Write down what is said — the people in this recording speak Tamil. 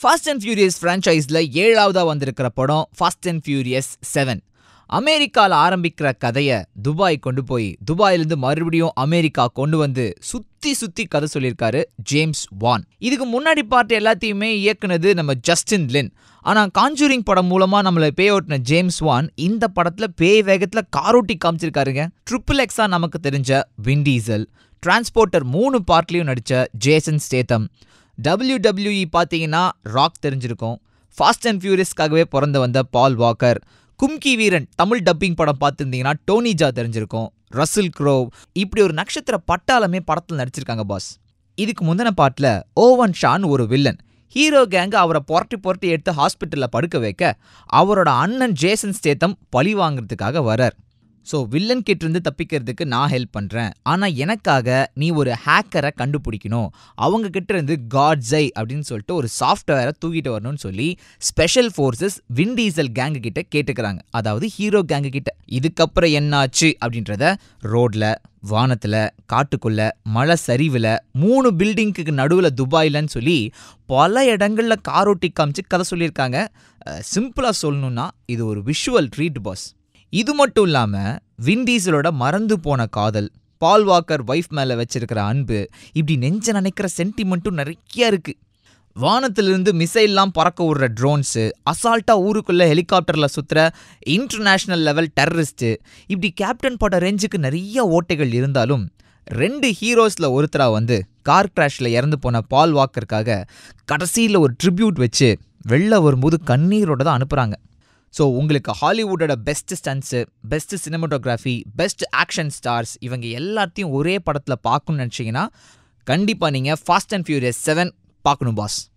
ஃபாஸ்ட் அண்ட் ஃபியூரியஸ் ஃப்ரான்ச்சைஸில் ஏழாவதாக வந்திருக்கிற படம் ஃபாஸ்ட் அண்ட் ஃபியூரியஸ் செவன் அமெரிக்காவில் ஆரம்பிக்கிற கதையை துபாய் கொண்டு போய் துபாயிலேருந்து மறுபடியும் அமெரிக்கா கொண்டு வந்து சுற்றி சுற்றி கதை சொல்லியிருக்காரு ஜேம்ஸ் வான் இதுக்கு முன்னாடி பார்ட் எல்லாத்தையுமே இயக்குனது நம்ம ஜஸ்டின் லின் ஆனால் காஞ்சூரிங் படம் மூலமாக நம்மளை பேய் ஓட்டின ஜேம்ஸ் வான் இந்த படத்தில் பேய் வேகத்தில் காரோட்டி காமிச்சிருக்காருங்க ட்ரிபிள் எக்ஸா நமக்கு தெரிஞ்ச விண்டீசல் டிரான்ஸ்போர்ட்டர் மூணு பார்ட்லேயும் நடித்த ஜேசன் ஸ்டேத்தம் WWE பார்த்தீங்கன்னா ராக் தெரிஞ்சிருக்கும் ஃபாஸ்ட் அண்ட் ஃபியூரியஸ்க்காகவே பிறந்து வந்த பால் வாக்கர் கும்கி வீரன் தமிழ் டப்பிங் படம் பார்த்துருந்தீங்கன்னா டோனிஜா தெரிஞ்சிருக்கும் ரசில் க்ரோவ் இப்படி ஒரு நட்சத்திர பட்டாளமே படத்தில் நடிச்சிருக்காங்க பாஸ் இதுக்கு முந்தின பாட்டில் ஓவன் ஷான் ஒரு வில்லன் ஹீரோ கேங்க அவரை புரட்டி புரட்டி எடுத்து ஹாஸ்பிட்டலில் படுக்க வைக்க அவரோட அண்ணன் ஜேசன் ஸ்டேத்தம் பழி வாங்குறதுக்காக வரார் ஸோ வில்லன் கிட்டேருந்து தப்பிக்கிறதுக்கு நான் ஹெல்ப் பண்ணுறேன் ஆனால் எனக்காக நீ ஒரு ஹேக்கரை கண்டுபிடிக்கணும் அவங்க கிட்ட இருந்து காட்ஸை அப்படின்னு சொல்லிட்டு ஒரு சாஃப்ட்வேரை தூக்கிட்டு வரணும்னு சொல்லி ஸ்பெஷல் ஃபோர்ஸஸ் விண்டீசல் கேங்கு கிட்ட கேட்டுக்கிறாங்க அதாவது ஹீரோ கேங்கு கிட்ட இதுக்கப்புறம் என்னாச்சு அப்படின்றத ரோட்ல வானத்தில் காட்டுக்குள்ள மழை சரிவில் மூணு பில்டிங்க்கு நடுவில் துபாயிலன்னு சொல்லி பல இடங்களில் காரோட்டி காமிச்சு கதை சொல்லியிருக்காங்க சிம்பிளாக சொல்லணும்னா இது ஒரு விஷுவல் ட்ரீட் பாஸ் இது மட்டும் இல்லாமல் விண்டீசலோட மறந்து போன காதல் பால் வாக்கர் ஒய்ஃப் மேலே வச்சிருக்கிற அன்பு இப்படி நெஞ்ச நினைக்கிற சென்டிமெண்ட்டும் நிறைய இருக்கு வானத்திலிருந்து மிசைல்லாம் பறக்க விடுற ட்ரோன்ஸு அசால்ட்டாக ஊருக்குள்ளே ஹெலிகாப்டரில் சுற்றுற இன்டர்நேஷ்னல் லெவல் டெரரிஸ்ட்டு இப்படி கேப்டன் பட ரேஞ்சுக்கு நிறைய ஓட்டைகள் இருந்தாலும் ரெண்டு ஹீரோஸில் ஒருத்தராக வந்து கார் கிராஷில் இறந்து போன பால் வாக்கருக்காக கடைசியில் ஒரு ட்ரிபியூட் வச்சு வெளில வரும்போது கண்ணீரோட தான் அனுப்புகிறாங்க ஸோ உங்களுக்கு ஹாலிவுட்டோட best stunts best cinematography best action stars இவங்க எல்லாத்தையும் ஒரே படத்தில் பார்க்கணும்னு நினச்சிங்கன்னா கண்டிப்பாக நீங்கள் ஃபாஸ்ட் அண்ட் ஃபியூரியஸ் செவன் பார்க்கணும் பாஸ்